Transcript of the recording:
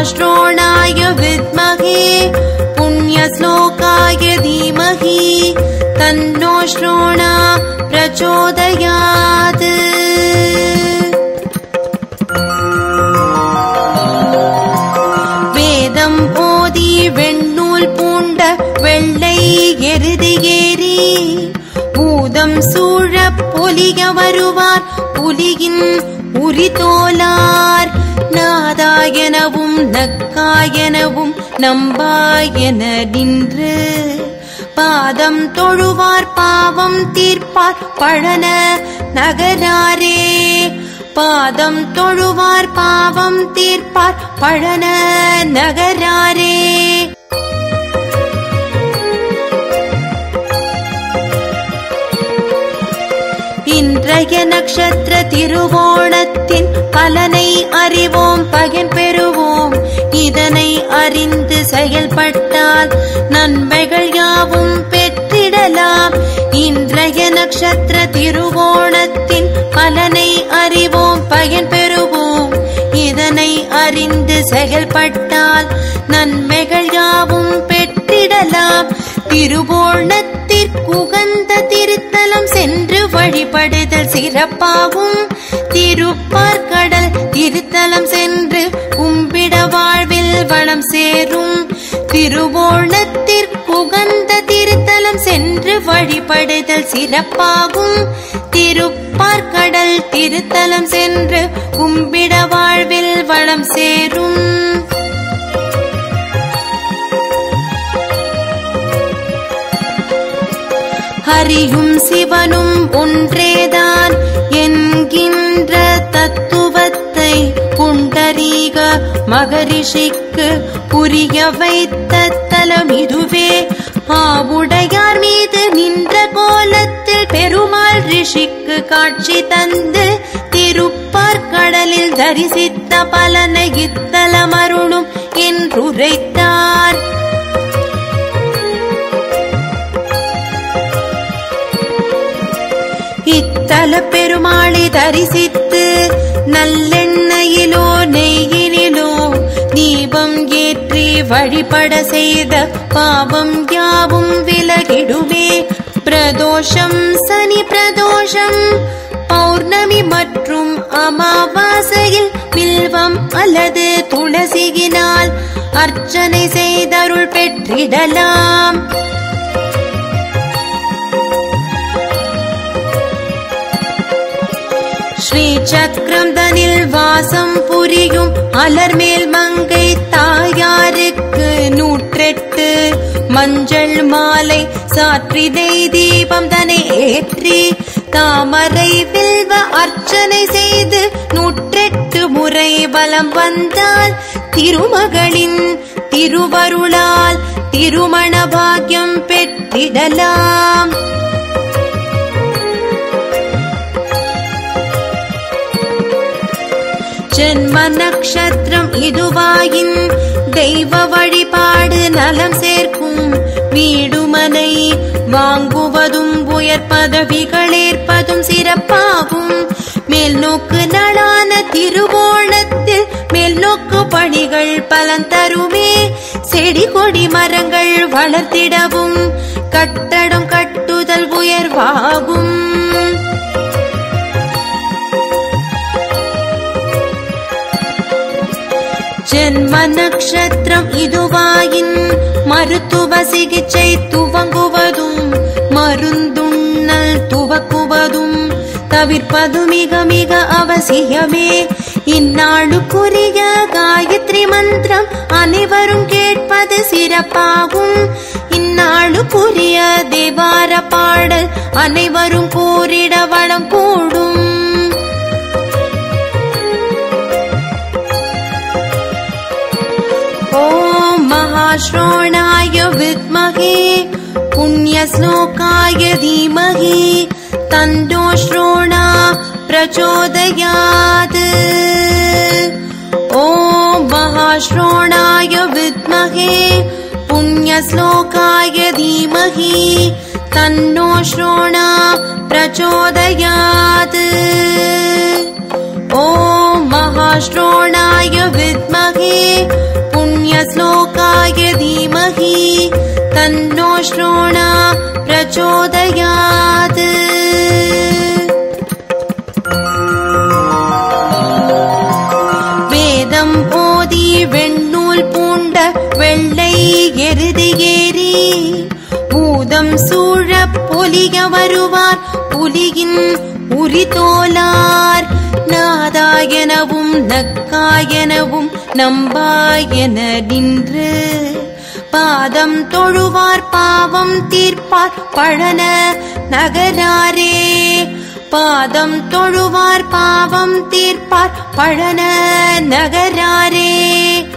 महाश्रोणाय विद्महे पुण्यश्लोकाय धीमहि तन्नो श्रोणा प्रचोदयात् வேதம் போதி வெண்ணூல் பூண்ட வெள்ளை எருது ஏறி பூதம் சூழ பொலிய வருவார் புலியின் உரிதோலார் நாதாயனவும் நக்காயனவும் நம்பாயன நின்று பாதம் தொழுவார் பாவம் தீர்ப்பார் பழன நகராரே பாதம் தொழுவார் பாவம் தீர்ப்பார் பழன நகராரே இன்றைய நட்சத்திர திருவோணத்தின் பலனை அறிவோம் பயன் பெறுவோம் இதனை அறிந்து செயல்பட்டால் நன்மைகள் யாவும் பெற்றிடலாம் இன்றைய நட்சத்திர திருவோணத்தின் பலனை அறிவோம் பயன் பெறுவோம் இதனை அறிந்து செயல்பட்டால் நன்மைகள் யாவும் பெற்றிடலாம் திருவோணத்திற்குகந்த திருத்தலம் சென்று வழிபடுதல் சிறப்பாகும் திருப்பார்கடல் திருத்தலம் சென்று கும்பிட வாழ்வில் வளம் சேரும் திருவோணத்திற்குகந்த திருத்தலம் சென்று வழிபடுதல் சிறப்பாகும் திருப்பார்கடல் திருத்தலம் சென்று கும்பிட வாழ்வில் வளம் சேரும் ஹரியும் சிவனும் ஒன்றேதான் என்கின்ற தத்துவத்தை புண்டரீக மகரிஷிக்கு புரிய வைத்த தலம் இதுவே ஆவுடையார் மீது நின்ற கோலத்தில் பெருமாள் ரிஷிக்கு காட்சி தந்து திருப்பார் கடலில் தரிசித்த பலனை இத்தலம் அருளும் என்றுரைத்தார் இத்தல பெருமாளை தரிசித்து நல்லெண்ணெயிலோ நெய்யினிலோ தீபம் ஏற்றி வழிபட செய்த பாவம் யாவும் விலகிடுமே பிரதோஷம் சனி பிரதோஷம் பௌர்ணமி மற்றும் அமாவாசையில் வில்வம் அல்லது துளசியினால் அர்ச்சனை செய்தருள் பெற்றிடலாம் ஸ்ரீ சக்கரம் தனில் வாசம் புரியும் அலர்மேல் மங்கை தாயாருக்கு நூற்றெட்டு மஞ்சள் மாலை சாற்றிதை தீபம் தனை ஏற்றி தாமரை வில்வ அர்ச்சனை செய்து நூற்றெட்டு முறை வலம் வந்தால் திருமகளின் திருவருளால் திருமண பாக்கியம் பெற்றிடலாம் ஜென்ம நட்சத்திரம் இதுவாயின் தெய்வ வழிபாடு நலம் சேர்க்கும் வீடுமனை வாங்குவதும் உயர் பதவிகள் ஏற்பதும் சிறப்பாகும் மேல் நோக்கு நாளான திருவோணத்தில் மேல் நோக்கு பணிகள் பலன் தருமே செடி கொடி மரங்கள் வளர்த்திடவும் கட்டடம் கட்டுதல் உயர்வாகும் ஜென்ம நட்சத்திரம் இதுவாயின் மருத்துவ சிகிச்சை துவங்குவதும் மருந்துண்ணல் துவக்குவதும் தவிர்ப்பது மிக மிக அவசியமே இந்நாளுக்குரிய காயத்ரி மந்திரம் அனைவரும் கேட்பது சிறப்பாகும் இந்நாளுக்குரிய தேவார பாடல் அனைவரும் கூறிட வளம் கூடும் ॐ महाश्रवणाय विद्महे पुण्यश्लोकाय धीमहि तन्नो श्रोणा प्रचोदयात् ॐ महाश्रवणाय विद्महे पुण्यश्लोकाय धीमहि तन्नो श्रोणा प्रचोदयात् ॐ महाश्रवणाय विद्महे नादाय धीमहि तन्नो श्रोणा प्रचोदयात् வேதம் போதி வெண்ணூல் பூண்ட வெள்ளை எருது ஏறி பூதம் சூழ பொலிய வருவார் புலியின் உரிதோலார் நாதாயனவும் நக்காயனவும் நம்பாயன நின்று பாதம் தொழுவார் பாவம் தீர்ப்பார் பழன நகராரே பாதம் தொழுவார் பாவம் தீர்ப்பார் பழன நகராரே